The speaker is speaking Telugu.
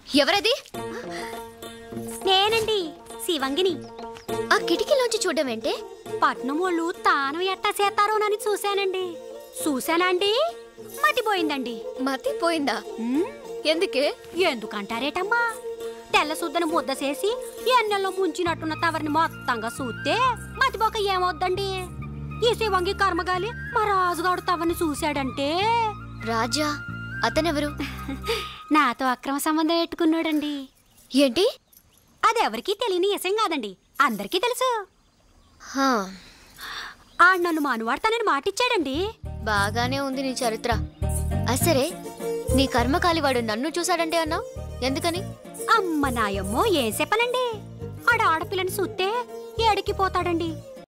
ఎవరది నేనండి శివంగిని ఆ కిటికీలోంచి చూడడం ఏంటే పట్నం వాళ్ళు తాను ఎట్టా చేస్తారోనని చూశానండి చూశానండి మతిపోయిందండి మతిపోయిందా ఉమ్, ఎందుకే ఎందుకంటారేటమ్మా తెల్ల సుద్దను ముద్ద చేసి ఎన్నెల్లో ముంచినట్టున్న తవరిని మొత్తంగా చూస్తే మతిపోక ఏమవుద్దండి ఈ శివంగి కర్మగాలి మా రాజుగాడు తవరిని చూశాడంటే రాజా అతనెవరు నాతో అక్రమ సంబంధం పెట్టుకున్నాడండి ఏంటి అది ఎవరికీ తెలియని విషయం కాదండి అందరికీ తెలుసు హా, ఆడు నన్ను మానువాడతానని మాటిచ్చాడండి బాగానే ఉంది నీ చరిత్ర అసరే నీ కర్మకాలి వాడు నన్ను చూశాడంటే అన్నావు ఎందుకని అమ్మ నాయమ్మో ఏం చెప్పనండి ఆడ ఆడపిల్లని చూస్తే ఏడికి పోతాడండి